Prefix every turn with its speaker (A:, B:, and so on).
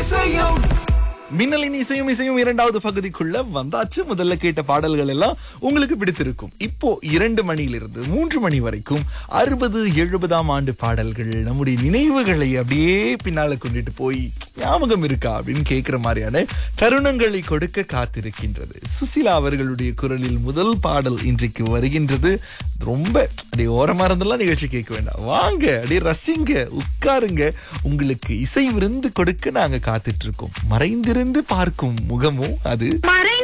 A: இசையும்
B: மின்னலின் இசையும் இசையும் இரண்டாவது பகுதிக்குள்ள வந்தாச்சு முதல்ல கேட்ட பாடல்கள் எல்லாம் உங்களுக்கு பிடித்திருக்கும் இப்போ இரண்டு மணியிலிருந்து மூன்று மணி வரைக்கும் அறுபது எழுபதாம் ஆண்டு பாடல்கள் நம்முடைய நினைவுகளை அப்படியே பின்னால கொண்டுட்டு போய் ஞாபகம் இருக்கா அப்படின்னு கேட்கிற மாதிரியான தருணங்களை கொடுக்க காத்திருக்கின்றது சுசிலா அவர்களுடைய குரலில் முதல் பாடல் இன்றைக்கு வருகின்றது ரொம்ப அப்படியே ஓரமா இருந்தெல்லாம் நிகழ்ச்சி கேட்க வேண்டாம் வாங்க அப்படியே ரசிங்க உட்காருங்க உங்களுக்கு இசை விருந்து கொடுக்க நாங்க காத்துட்டு இருக்கோம் மறைந்திருந்து பார்க்கும் முகமும் அது
C: மறைந்து